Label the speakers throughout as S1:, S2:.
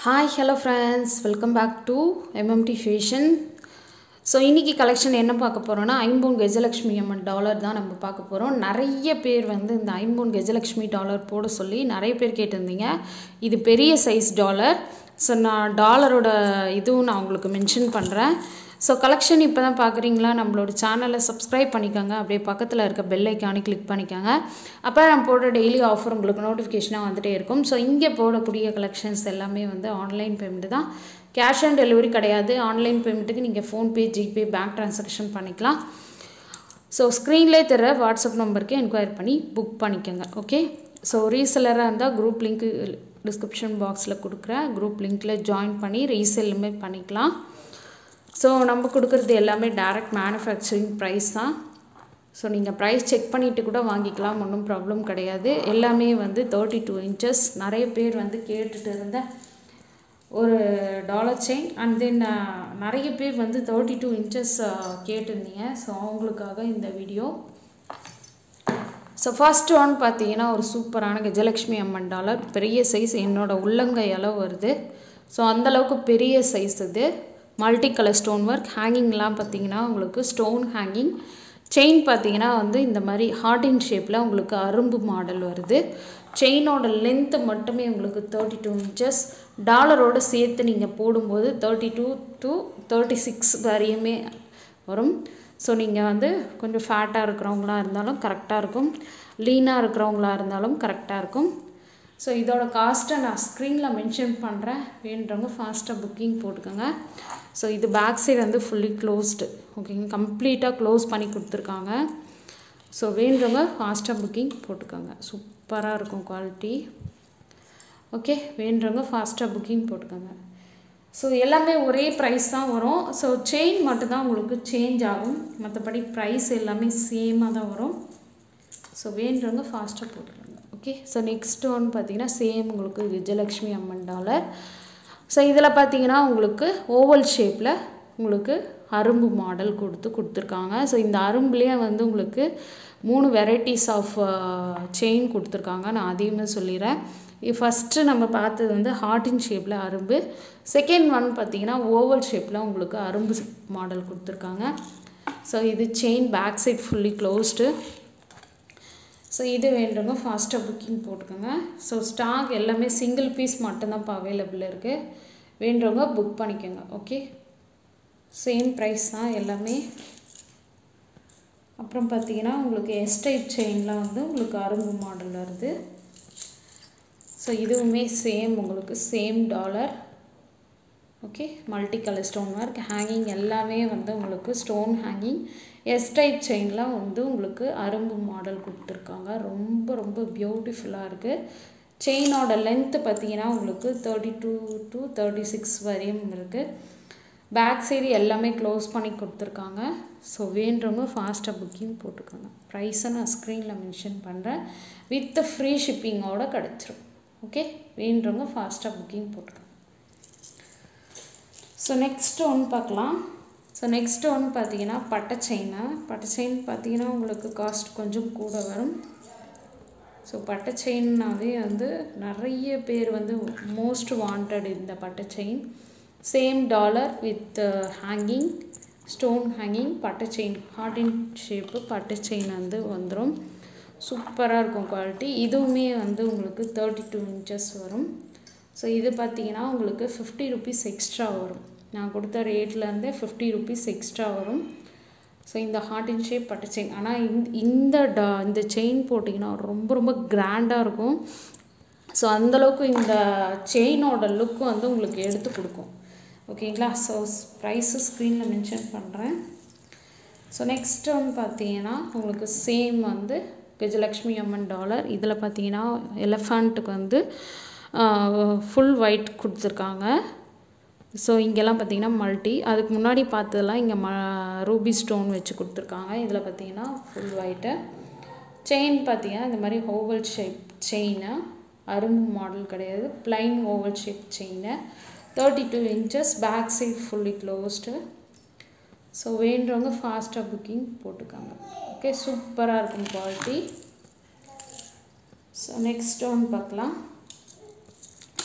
S1: hi hello friends welcome back to M M T fashion so இன்றைக்கி collection என்ன பார்க்க போகிறோன்னா ஐம்பூன் கஜலக்ஷ்மி அம்மன் டாலர் தான் நம்ம பார்க்க போகிறோம் நிறைய பேர் வந்து இந்த ஐம்பூன் கஜலக்ஷ்மி டாலர் போட சொல்லி நிறைய பேர் கேட்டிருந்தீங்க இது பெரிய சைஸ் டாலர் ஸோ நான் டாலரோட இதுவும் நான் உங்களுக்கு மென்ஷன் பண்ணுறேன் ஸோ கலெக்ஷன் இப்போ தான் பார்க்குறீங்களா நம்மளோட சேனலை சப்ஸ்கிரைப் பண்ணிக்கோங்க அப்படியே பக்கத்தில் இருக்க பெல் ஐக்கானு கிளிக் பண்ணிக்கோங்க அப்போ நான் போடுற டெய்லி ஆஃபர் உங்களுக்கு நோட்டிஃபிகேஷனாக வந்துகிட்டே இருக்கும் ஸோ இங்கே போடக்கூடிய கலெக்ஷன்ஸ் எல்லாமே வந்து ஆன்லைன் பேமெண்ட் தான் கேஷ் ஆன் டெலிவரி கிடையாது ஆன்லைன் பேமெண்ட்டுக்கு நீங்கள் ஃபோன்பே ஜிபே பேங்க் ட்ரான்சாக்ஷன் பண்ணிக்கலாம் ஸோ ஸ்க்ரீன்லேயே தர வாட்ஸ்அப் நம்பருக்கு என்கொயரி பண்ணி புக் பண்ணிக்கோங்க ஓகே ஸோ ரீசெல்லராக இருந்தால் குரூப் லிங்க்கு டிஸ்கிரிப்ஷன் பாக்ஸில் கொடுக்குறேன் குரூப் லிங்க்கில் ஜாயின் பண்ணி ரீசெல்லுமே பண்ணிக்கலாம் ஸோ நம்ம கொடுக்குறது எல்லாமே டைரக்ட் மேனுஃபேக்சரிங் ப்ரைஸ் தான் ஸோ நீங்கள் ப்ரைஸ் செக் பண்ணிவிட்டு கூட வாங்கிக்கலாம் ஒன்றும் ப்ராப்ளம் கிடையாது எல்லாமே வந்து தேர்ட்டி டூ இன்ச்சஸ் நிறைய பேர் வந்து கேட்டுட்டு இருந்த ஒரு டாலர் செயின் அண்ட் தென் நிறைய பேர் வந்து தேர்ட்டி டூ இன்ச்சஸ் கேட்டிருந்தீங்க ஸோ அவங்களுக்காக இந்த வீடியோ ஸோ ஃபர்ஸ்ட் ஒன் பார்த்தீங்கன்னா ஒரு சூப்பரான கஜலக்ஷ்மி அம்மன் டாலர் பெரிய சைஸ் என்னோட உள்ளங்கை அளவு வருது ஸோ அந்தளவுக்கு பெரிய சைஸ் இது மல்டி கலர் ஸ்டோன் ஒர்க் ஹேங்கிங்லாம் பார்த்தீங்கன்னா உங்களுக்கு ஸ்டோன் ஹேங்கிங் செயின் பார்த்தீங்கன்னா வந்து இந்த மாதிரி ஹார்டின் ஷேப்பில் உங்களுக்கு அரும்பு மாடல் வருது செயினோட லென்த்து மட்டுமே உங்களுக்கு தேர்ட்டி டூ இன்ச்சஸ் டாலரோடு சேர்த்து நீங்கள் போடும்போது thirty two to thirty six வரையுமே வரும் ஸோ நீங்கள் வந்து கொஞ்சம் ஃபேட்டாக இருக்கிறவங்களா இருந்தாலும் கரெக்டாக இருக்கும் லீனாக இருக்கிறவங்களா இருந்தாலும் கரெக்டாக இருக்கும் ஸோ இதோட காஸ்ட்டை நான் ஸ்க்ரீனில் மென்ஷன் பண்ணுறேன் வேண்டுறவங்க ஃபாஸ்ட்டாக புக்கிங் போட்டுக்கோங்க ஸோ இது பேக் சைடு வந்து ஃபுல்லி க்ளோஸ்டு ஓகேங்க கம்ப்ளீட்டாக க்ளோஸ் பண்ணி கொடுத்துருக்காங்க ஸோ வேண்டுறவங்க ஃபாஸ்ட்டாக புக்கிங் போட்டுக்கோங்க சூப்பராக இருக்கும் குவாலிட்டி ஓகே வேண்டுறவங்க ஃபாஸ்ட்டாக புக்கிங் போட்டுக்கோங்க ஸோ எல்லாமே ஒரே ப்ரைஸ் தான் வரும் ஸோ செயின் மட்டும்தான் உங்களுக்கு சேஞ்ச் ஆகும் மற்றபடி ப்ரைஸ் எல்லாமே சேமாக தான் வரும் ஸோ வேண்டுறவங்க ஃபாஸ்ட்டாக போட்டுக்கோங்க ஓகே ஸோ நெக்ஸ்ட் ஒன் பார்த்தீங்கன்னா சேம் உங்களுக்கு விஜயலக்ஷ்மி அம்மன் டாலர் ஸோ இதில் பார்த்தீங்கன்னா உங்களுக்கு ஓவல் ஷேப்பில் உங்களுக்கு அரும்பு மாடல் கொடுத்து கொடுத்துருக்காங்க ஸோ இந்த அரும்புலேயே வந்து உங்களுக்கு மூணு வெரைட்டிஸ் ஆஃப் செயின் கொடுத்துருக்காங்க நான் அதையுமே சொல்லிடுறேன் ஃபஸ்ட்டு நம்ம பார்த்தது வந்து ஹார்டின் ஷேப்பில் அரும்பு செகண்ட் ஒன் பார்த்தீங்கன்னா ஓவல் ஷேப்பில் உங்களுக்கு அரும்பு மாடல் கொடுத்துருக்காங்க ஸோ இது chain back side fully closed so இது வேண்டுங்க ஃபாஸ்ட்டாக புக்கிங் போட்டுக்கோங்க ஸோ ஸ்டாக் எல்லாமே சிங்கிள் பீஸ் மட்டும்தான் இப்போ அவைலபிள் இருக்குது வேண்டுறவங்க புக் பண்ணிக்கோங்க ஓகே சேம் ப்ரைஸ் தான் எல்லாமே அப்புறம் பார்த்தீங்கன்னா உங்களுக்கு எஸ்டைப் செயின்லாம் வந்து உங்களுக்கு அரும்பு மாடல் வருது ஸோ இதுவுமே சேம் உங்களுக்கு same dollar okay multi colour stone work hanging எல்லாமே வந்து உங்களுக்கு ஸ்டோன் ஹேங்கிங் எஸ் டைப் செயின்லாம் வந்து உங்களுக்கு அரும்பு மாடல் கொடுத்துருக்காங்க ரொம்ப ரொம்ப பியூட்டிஃபுல்லாக இருக்குது செயினோட லென்த்து பார்த்தீங்கன்னா உங்களுக்கு thirty two to thirty six வரையும் இருக்குது பேக் சைடு எல்லாமே க்ளோஸ் பண்ணி கொடுத்துருக்காங்க ஸோ வேண்டுறவங்க ஃபாஸ்ட்டாக புக்கிங் போட்டுக்கோங்க ப்ரைஸை நான் ஸ்க்ரீனில் மென்ஷன் பண்ணுறேன் வித் ஃப்ரீ ஷிப்பிங்கோடு கிடச்சிரும் ஓகே வேண்டுறவங்க ஃபாஸ்ட்டாக புக்கிங் போட்டுக்கோங்க ஸோ நெக்ஸ்ட் ஒன்று பார்க்கலாம் ஸோ நெக்ஸ்ட் ஒன்று பார்த்தீங்கன்னா பட்டை செயினு பட்டை செயின் பார்த்தீங்கன்னா உங்களுக்கு காஸ்ட் கொஞ்சம் கூட வரும் ஸோ பட்டை செயின்னாவே வந்து நிறைய பேர் வந்து மோஸ்ட் வாண்டட் இந்த பட்டை chain same dollar with hanging stone hanging பட்டை செயின் ஹார்டின் ஷேப்பு பட்டை செயின் வந்து வந்துடும் சூப்பராக இருக்கும் குவாலிட்டி இதுவுமே வந்து உங்களுக்கு தேர்ட்டி டூ இன்ச்சஸ் வரும் ஸோ இது பார்த்தீங்கன்னா உங்களுக்கு ஃபிஃப்டி ருபீஸ் எக்ஸ்ட்ரா வரும் நான் கொடுத்த ரேட்லேருந்தே ஃபிஃப்டி ருபீஸ் எக்ஸ்ட்ரா வரும் ஸோ இந்த ஹார்ட் இன் ஷேப் பட்டு செயின் ஆனால் இந்த இந்த டா இந்த செயின் போட்டிங்கன்னா ரொம்ப ரொம்ப கிராண்டாக இருக்கும் ஸோ அந்தளவுக்கு இந்த செயினோட லுக் வந்து உங்களுக்கு எடுத்து கொடுக்கும் ஓகேங்களா ஸோ ப்ரைஸு ஸ்க்ரீனில் மென்ஷன் பண்ணுறேன் ஸோ நெக்ஸ்ட் ஒன்று பார்த்தீங்கன்னா உங்களுக்கு சேம் வந்து கஜலக்ஷ்மி அம்மன் டாலர் இதில் பார்த்தீங்கன்னா எலஃபண்ட்டுக்கு வந்து ஃபுல் ஒயிட் கொடுத்துருக்காங்க ஸோ இங்கெல்லாம் பார்த்தீங்கன்னா மல்டி அதுக்கு முன்னாடி பார்த்ததெல்லாம் இங்கே ம ரூபி ஸ்டோன் வச்சு கொடுத்துருக்காங்க இதில் பார்த்தீங்கன்னா ஃபுல் ஒயிட்டு செயின் பார்த்தீங்கன்னா இந்த மாதிரி ஓவல் ஷேப் செயினு அரும்பு மாடல் கிடையாது plain oval shape chain thirty two inches back side fully closed so வேண்டுறவங்க ஃபாஸ்ட்டாக புக்கிங் போட்டுக்காங்க ஓகே சூப்பராக இருக்கும் குவாலிட்டி ஸோ நெக்ஸ்ட் ஒன் பார்க்கலாம்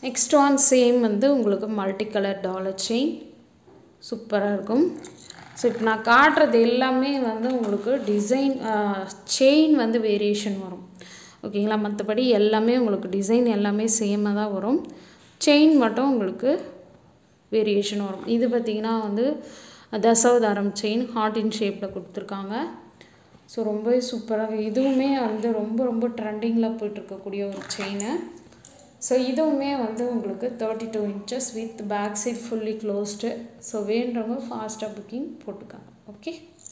S1: நெக்ஸ்ட் ஒன் சேம் வந்து உங்களுக்கு மல்டி கலர் டாலர் செயின் சூப்பராக இருக்கும் ஸோ இப்போ நான் காட்டுறது எல்லாமே வந்து உங்களுக்கு டிசைன் செயின் வந்து வேரியேஷன் வரும் ஓகேங்களா மற்றபடி எல்லாமே உங்களுக்கு டிசைன் எல்லாமே சேமாக தான் வரும் செயின் மட்டும் உங்களுக்கு வேரியேஷன் வரும் இது பார்த்திங்கன்னா வந்து தசாவதாரம் செயின் ஹார்ட் இன் ஷேப்பில் கொடுத்துருக்காங்க ஸோ ரொம்பவே சூப்பராக இதுவுமே வந்து ரொம்ப ரொம்ப ட்ரெண்டிங்கில் போயிட்டுருக்கக்கூடிய ஒரு செயின் ஸோ இதுவுமே வந்து உங்களுக்கு thirty two inches with back side fully closed so வேண்டவங்க ஃபாஸ்ட்டாக புக்கிங் போட்டுக்காங்க ஓகே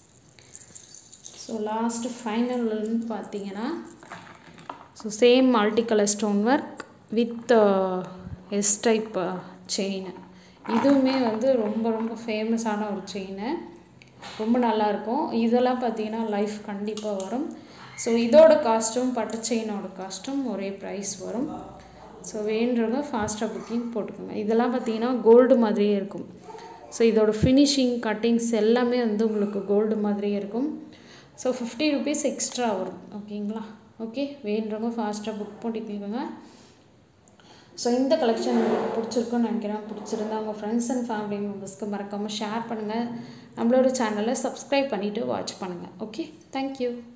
S1: ஸோ லாஸ்ட்டு ஃபைனல்னு பார்த்தீங்கன்னா so same multi colour stone work with S type chain இதுவுமே வந்து ரொம்ப ரொம்ப ஃபேமஸான ஒரு செயின் ரொம்ப நல்லாயிருக்கும் இதெல்லாம் பார்த்தீங்கன்னா லைஃப் கண்டிப்பாக வரும் ஸோ இதோட காஸ்ட்டும் பட்டு செயினோட காஸ்ட்டும் ஒரே ப்ரைஸ் வரும் ஸோ வேண்டுறவங்க ஃபாஸ்ட்டாக புக்கிங் போட்டுக்கோங்க இதெல்லாம் பார்த்தீங்கன்னா கோல்டு மாதிரியே இருக்கும் ஸோ இதோட ஃபினிஷிங் கட்டிங்ஸ் எல்லாமே வந்து உங்களுக்கு கோல்டு மாதிரியே இருக்கும் ஸோ ஃபிஃப்டி ருபீஸ் எக்ஸ்ட்ரா வரும் ஓகேங்களா ஓகே வேண்டுறவங்க ஃபாஸ்ட்டாக புக் பண்ணிக்கோங்க ஸோ இந்த கலெக்ஷன் உங்களுக்கு பிடிச்சிருக்குன்னு நினைக்கிறேன் பிடிச்சிருந்தா உங்கள் ஃப்ரெண்ட்ஸ் அண்ட் ஃபேமிலி மெம்பர்ஸ்க்கு மறக்காமல் ஷேர் பண்ணுங்கள் நம்மளோட சேனலை சப்ஸ்கிரைப் பண்ணிவிட்டு வாட்ச் பண்ணுங்கள் ஓகே தேங்க்யூ